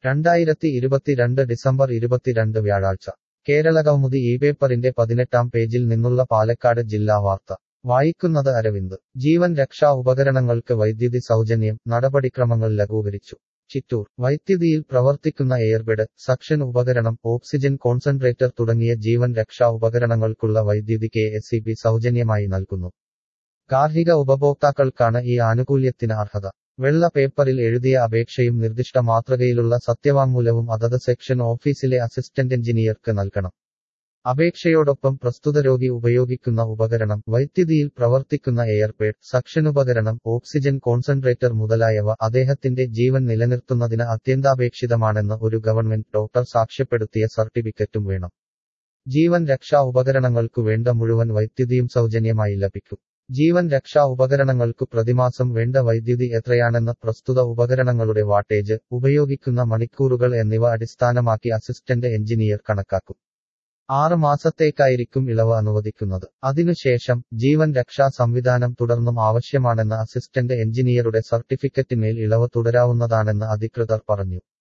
രണ്ടായിരത്തി ഇരുപത്തിരണ്ട് ഡിസംബർ ഇരുപത്തിരണ്ട് വ്യാഴാഴ്ച കേരള കൗമുദി ഈ പേപ്പറിന്റെ പതിനെട്ടാം പേജിൽ നിന്നുള്ള പാലക്കാട് ജില്ലാ വാർത്ത വായിക്കുന്നത് അരവിന്ദ് ജീവൻ രക്ഷാ ഉപകരണങ്ങൾക്ക് വൈദ്യുതി സൗജന്യം നടപടിക്രമങ്ങൾ ലഘൂകരിച്ചു ചിറ്റൂർ വൈദ്യുതിയിൽ പ്രവർത്തിക്കുന്ന എയർബെഡ് സക്ഷൻ ഉപകരണം ഓക്സിജൻ കോൺസെൻട്രേറ്റർ തുടങ്ങിയ ജീവൻ രക്ഷാ ഉപകരണങ്ങൾക്കുള്ള വൈദ്യുതി കെ എസ് സൗജന്യമായി നൽകുന്നു ഗാർഹിക ഉപഭോക്താക്കൾക്കാണ് ഈ ആനുകൂല്യത്തിന് അർഹത വെള്ള പേപ്പറിൽ എഴുതിയ അപേക്ഷയും നിർദ്ദിഷ്ട മാതൃകയിലുള്ള സത്യവാങ്മൂലവും അതത് സെക്ഷൻ ഓഫീസിലെ അസിസ്റ്റന്റ് എഞ്ചിനീയർക്ക് നൽകണം അപേക്ഷയോടൊപ്പം പ്രസ്തുത രോഗി ഉപയോഗിക്കുന്ന ഉപകരണം വൈദ്യുതിയിൽ പ്രവർത്തിക്കുന്ന എയർപേഡ് സക്ഷനുപകരണം ഓക്സിജൻ കോൺസെൻട്രേറ്റർ മുതലായവ അദ്ദേഹത്തിന്റെ ജീവൻ നിലനിർത്തുന്നതിന് അത്യന്താപേക്ഷിതമാണെന്ന് ഒരു ഗവൺമെന്റ് ഡോക്ടർ സാക്ഷ്യപ്പെടുത്തിയ സർട്ടിഫിക്കറ്റും വേണം ജീവൻ രക്ഷാ ഉപകരണങ്ങൾക്കു വേണ്ട മുഴുവൻ വൈദ്യുതിയും സൗജന്യമായി ലഭിക്കും ജീവൻ രക്ഷാ ഉപകരണങ്ങൾക്കു പ്രതിമാസം വേണ്ട വൈദ്യുതി എത്രയാണെന്ന് പ്രസ്തുത ഉപകരണങ്ങളുടെ വാട്ടേജ് ഉപയോഗിക്കുന്ന മണിക്കൂറുകൾ എന്നിവ അടിസ്ഥാനമാക്കി അസിസ്റ്റന്റ് എഞ്ചിനീയർ കണക്കാക്കും ആറ് മാസത്തേക്കായിരിക്കും ഇളവ് അനുവദിക്കുന്നത് അതിനുശേഷം ജീവൻ രക്ഷാ സംവിധാനം തുടർന്നും ആവശ്യമാണെന്ന അസിസ്റ്റന്റ് എഞ്ചിനീയറുടെ സർട്ടിഫിക്കറ്റിന്മേൽ ഇളവ് തുടരാവുന്നതാണെന്ന് അധികൃതർ പറഞ്ഞു